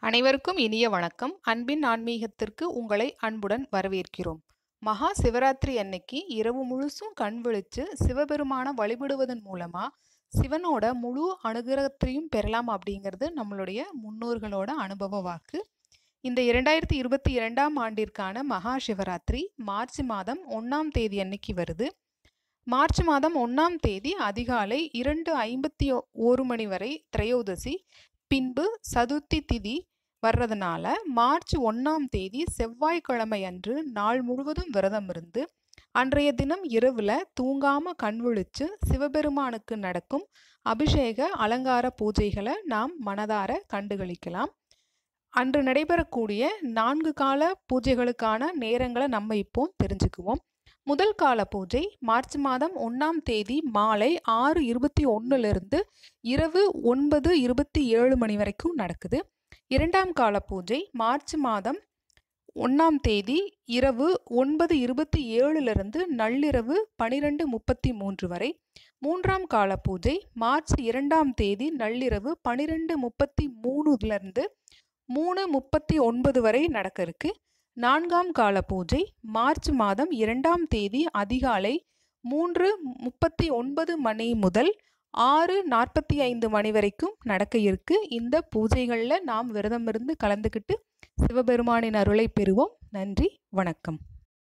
அனைவருக்கும் இனிய வணக்கம் அன்பின் ஆன்மீகத்திற்கு உங்களை அன்புடன் வரவேற்கிறோம் மகா சிவராத்திரி அன்னைக்கு இரவு முழுசும் கண் விழிச்சு சிவபெருமான வழிபடுவதன் மூலமா சிவனோட முழு அனுகிரகத்தையும் பெறலாம் அப்படிங்கிறது நம்மளுடைய முன்னோர்களோட அனுபவ வாக்கு இந்த இரண்டாயிரத்தி இருபத்தி இரண்டாம் ஆண்டிற்கான மகா சிவராத்திரி மார்ச் மாதம் ஒன்றாம் தேதி அன்னைக்கு வருது மார்ச் மாதம் ஒன்றாம் தேதி அதிகாலை இரண்டு ஐம்பத்தி ஒரு மணி வரை திரையோதசி பின்பு சதுர்த்தி திதி வர்றதுனால மார்ச் ஒன்றாம் தேதி செவ்வாய்க்கிழமை அன்று நாள் முழுவதும் விரதம் இருந்து அன்றைய தினம் இரவுல தூங்காம கண் விழிச்சு சிவபெருமானுக்கு நடக்கும் அபிஷேக அலங்கார பூஜைகளை நாம் மனதார கண்டுகளிக்கலாம் அன்று நடைபெறக்கூடிய நான்கு கால பூஜைகளுக்கான நேரங்களை நம்ம இப்போ தெரிஞ்சுக்குவோம் முதல் கால பூஜை மார்ச் மாதம் ஒன்றாம் தேதி மாலை ஆறு இருபத்தி ஒன்றுலேருந்து இரவு ஒன்பது இருபத்தி ஏழு மணி வரைக்கும் நடக்குது இரண்டாம் கால பூஜை மார்ச் மாதம் ஒன்றாம் தேதி இரவு ஒன்பது இருபத்தி ஏழுலேருந்து நள்ளிரவு பனிரெண்டு முப்பத்தி மூன்று வரை மூன்றாம் கால பூஜை மார்ச் இரண்டாம் தேதி நள்ளிரவு பனிரெண்டு முப்பத்தி மூணுலேருந்து மூணு முப்பத்தி ஒன்பது வரை நடக்க இருக்கு நான்காம் கால பூஜை மார்ச் மாதம் இரண்டாம் தேதி அதிகாலை மூன்று முப்பத்தி ஒன்பது மணி முதல் ஆறு நாற்பத்தி ஐந்து மணி வரைக்கும் நடக்க இருக்கு இந்த பூஜைகளில் நாம் விரதம் இருந்து கலந்துக்கிட்டு சிவபெருமானின் அருளை பெறுவோம் நன்றி வணக்கம்